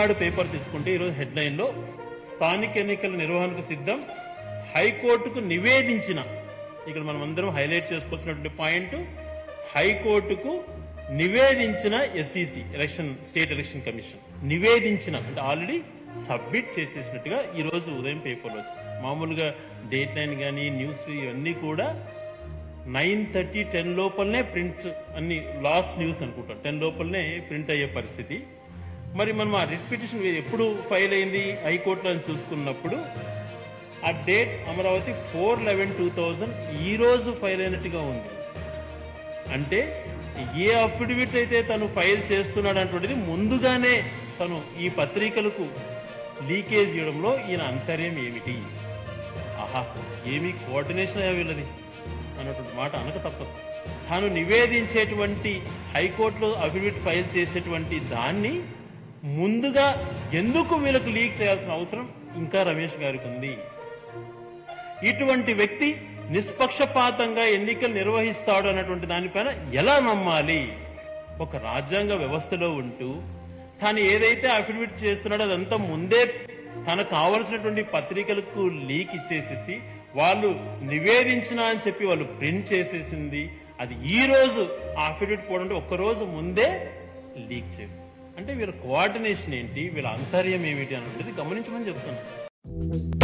ఈనాడు paper తీసుకుంటే ఈరోజు హెడ్లైన్లో స్థానిక ఎన్నికల నిర్వహణకు సిద్ధం హైకోర్టుకు నివేదించిన ఇక్కడ మనం అందరం హైలైట్ చేసుకోవాల్సినటువంటి పాయింట్ హైకోర్టుకు నివేదించిన SEC election state election commission నివేదించిన అంటే ఆల్రెడీ సబ్మిట్ చేసేసినట్టుగా ఈ రోజు ఉదయం పేపర్లో వచ్చింది మామూలుగా డేట్ లైన్ కానీ న్యూస్ ఇవన్నీ కూడా నైన్ థర్టీ టెన్ లోపలనే ప్రింట్ అన్ని లాస్ట్ న్యూస్ అనుకుంటాం టెన్ లోపలనే ప్రింట్ అయ్యే పరిస్థితి మరి మనం ఆ రిట్ పిటిషన్ ఎప్పుడు ఫైల్ అయింది హైకోర్టులో అని చూసుకున్నప్పుడు ఆ date Amaravati four eleven two thousand ఈ రోజు ఫైల్ అయినట్టుగా ఉంది అంటే ఏ అఫిడవిట్ అయితే తను ఫైల్ చేస్తున్నాడు అటువంటిది ముందుగానే తను ఈ పత్రికలకు లీకేజ్ చేయడంలో ఈయన అంతర్యం ఏమిటి ఆహా ఏమి కోఆర్డినేషన్ అయ్యా వీళ్ళది అన్నటువంటి మాట అనక తప్పదు తాను నివేదించేటువంటి హైకోర్టులో అఫిడవిట్ ఫైల్ చేసేటువంటి దాన్ని ముందుగా ఎందుకు వీళ్ళకు లీక్ చేయాల్సిన అవసరం ఇంకా రమేష్ గారికి ఉంది ఇటువంటి వ్యక్తి నిష్పక్షపాతంగా ఎన్నికలు నిర్వహిస్తాడు అన్నటువంటి దానిపైన ఎలా నమ్మాలి ఒక రాజ్యాంగ వ్యవస్థలో ఉంటూ తాను ఏదైతే అఫిడవిట్ చేస్తున్నాడో అదంతా ముందే తనకు కావలసినటువంటి పత్రికలకు లీక్ ఇచ్చేసేసి వాళ్ళు నివేదించిన అని చెప్పి వాళ్ళు ప్రింట్ చేసేసింది అది ఈ రోజు ఆ అఫిడవిట్ పోవడం ఒక్క రోజు ముందే లీక్ చేయడం అంటే వీళ్ళ కోఆర్డినేషన్ ఏంటి వీళ్ళ అంతర్యం ఏమిటి అన్నది గమనించమని చెప్తున్నాను